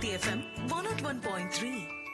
FM one nought one point three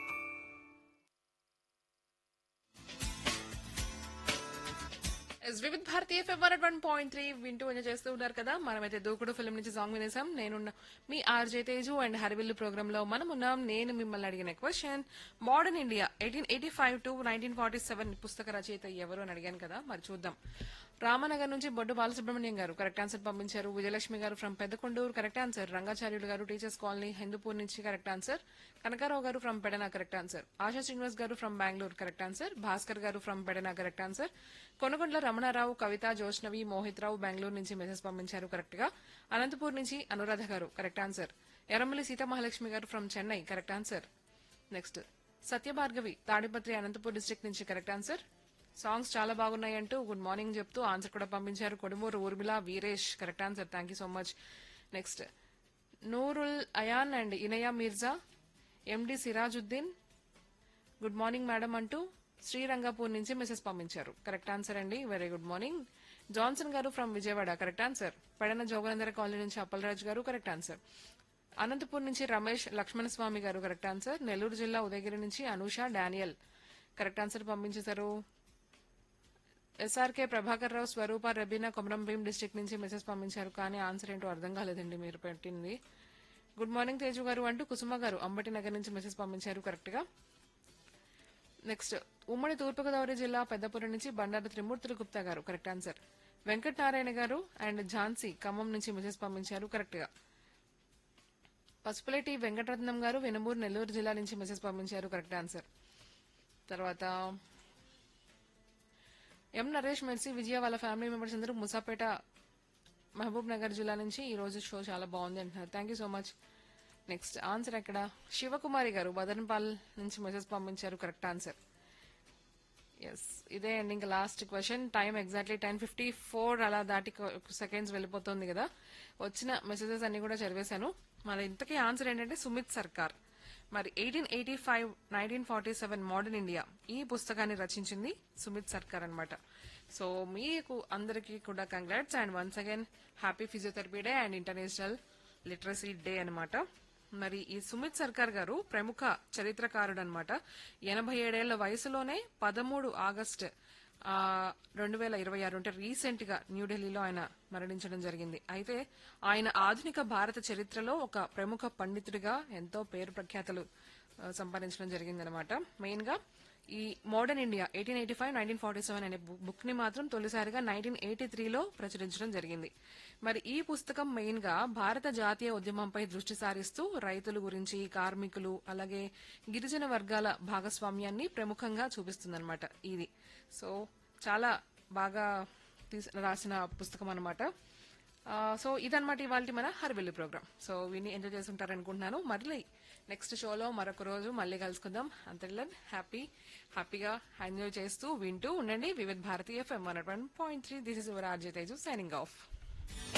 ఎస్ Vividh Bharati favourite one point three వింటూ enjoy చేస్తూ ఉన్నారు కదా మనమైతే దూకుడు ఫిల్మ్ నుంచి సాంగ్ వినేసాం నేనున్న మీ RJ Teju and Harivillu program లో మనం ఉన్నాం నేను మిమ్మల్ని అడిగిన question modern India eighteen eighty five to nineteen forty seven పుస్తక రచయిత ఎవరు అని అడిగాను కదా మరి చూద్దాం రామనగర్ నుంచి బొడ్డు బాలసుబ్రహ్మణ్యం గారు కరెక్ట్ ఆన్సర్ పంపించారు Vijayalakshmi garu from Peddakonduru correct answer Rangacharyulu garu teachers colony Hindupur నుంచి correct answer Kanakarao garu from Pedana correct answer Asha Srinivas garu from Bengaluru correct answer Bhaskar garu from Pedana correct answer Konagondla Ramanarao Kavitha Joshnavi Mohit Rao Bengaluru నుంచి మెసేజ్ పంపించారు కరెక్ట్ గా అనంతపూర్ నుంచి అనురాధ గారు correct answer Erramalli Seethamahalakshmi garu from Chennai correct answer next Satyabhargavi Tadipatri Anantapur district నుంచి కరెక్ట్ ఆన్సర్ సాంగ్స్ చాలా బాగున్నాయి అంటూ గుడ్ మార్నింగ్ చెప్తూ ఆన్సర్ కూడా పంపించారు Kodumuru Urmila Veeresh correct answer thank you so much next Nurul Ayaan and Inaya Mirza MD Sirajuddin good morning madam అంటూ శ్రీరంగపూర్ నుంచి మెసేజ్ పంపించారు కరెక్ట్ ఆన్సర్ అండి very good morning Johnson garu from Vijayawada correct answer Pedana Joganandara colony నుంచి అప్పలరాజు గారు కరెక్ట్ ఆన్సర్ అనంతపూర్ నుంచి రమేష్ లక్ష్మణ స్వామి గారు కరెక్ట్ ఆన్సర్ నెల్లూరు జిల్లా ఉదయగిరి నుంచి అనూష డానియల్ కరెక్ట్ ఆన్సర్ పంపించేశారు ఎస్ఆర్కే ప్రభాకర్ రావు స్వరూప రబీనా కొమరం భీం డిస్ట్రిక్ట్ నుంచి మెసేజ్ పంపించారు కానీ ఆన్సర్ ఏంటో అర్థం కాలేదండి మీరు పెట్టింది గుడ్ మార్నింగ్ తేజు గారు అంటూ కుసుమ గారు అంబటి నగర్ నుంచి మెసేజ్ పంపించారు కరెక్ట్ గా నెక్స్ట్ ఉమ్మడి తూర్పుగోదావరి జిల్లా పెద్దపురం నుంచి బండారు త్రిమూర్తులు గుప్తా గారు కరెక్ట్ ఆన్సర్ వెంకట నారాయణ గారు అండ్ ఝాన్సీ ఖమ్మం నుంచి మెసేజ్ పంపించారు కరెక్ట్ గా పసుపులేటి వెంకటరత్నం గారు వెనుమూరు నెల్లూరు జిల్లా నుంచి మెసేజ్ పంపించారు కరెక్ట్ ఆన్సర్ తర్వాత ఎం నరేష్ మెర్సీ విజయ వాళ్ళ ఫ్యామిలీ మెంబర్స్ అందరూ ముసాపేట మహబూబ్ నగర్ జిల్లా నుంచి ఈ రోజు షో చాలా బాగుంది అంటున్నారు thank you so much next answer ఎక్కడ శివకుమారి గారు బదన్పాల్ నుంచి మెసేజ్ పంపించారు కరెక్ట్ ఆన్సర్ ఎస్ ఇదే అండి ఇంకా last question time exactly ten fifty four అలా దాటి సెకండ్స్ వెళ్ళిపోతుంది కదా వచ్చిన మెసేజెస్ అన్ని కూడా చదివేశాను మరి ఇంతకీ ఆన్సర్ ఏంటంటే సుమిత్ సర్కార్ మరి eighteen eighty five nineteen forty seven modern India ఈ పుస్తకాన్ని రచించింది సుమిత్ సర్కార్ అన్నమాట సో మీకు అందరికీ కూడా congrats and once again happy physiotherapy day and international literacy day అన్నమాట మరి ఈ సుమిత్ సర్కార్ గారు ప్రముఖ చరిత్రకారుడు అనమాట ఎనభై ఏడేళ్ల వయసులోనే పదమూడు ఆగస్ట్ రెండు వేల ఇరవై ఆరు అంటే రీసెంట్ గా న్యూఢిల్లీలో ఆయన మరణించడం జరిగింది అయితే ఆయన ఆధునిక భారత చరిత్రలో ఒక ప్రముఖ పండితుడిగా ఎంతో పేరు ప్రఖ్యాతలు ఆ, సంపాదించడం జరిగిందనమాట మెయిన్ గా ఈ modern India eighteen eighty five nineteen forty seven అనే బుక్ ని మాత్రం తొలిసారిగా నైన్టీన్ ఎయిటీ త్రీలో ప్రచురించడం జరిగింది మరి ఈ పుస్తకం మెయిన్ గా భారత జాతీయ ఉద్యమంపై దృష్టి సారిస్తూ రైతుల గురించి కార్మికులు అలాగే గిరిజన వర్గాల భాగస్వామ్యాన్ని ప్రముఖంగా చూపిస్తుందన్నమాట ఇది సో చాలా బాగా తీస్- రాసిన పుస్తకం అనమాట సో ఇదన్నమాట ఇవాళ మన హర్వెల్లి ప్రోగ్రామ్ సో విని ఎంజాయ్ చేస్తుంటారు అనుకుంటున్నాను మళ్ళీ నెక్స్ట్ షోలో మరొక రోజు మళ్ళీ కలుసుకుందాం అంతలో హ్యాపీ హ్యాపీగా ఎంజాయ్ చేస్తూ వింటూ ఉండండి Vividh Bharati FM one point three this is your RJ Teju signing of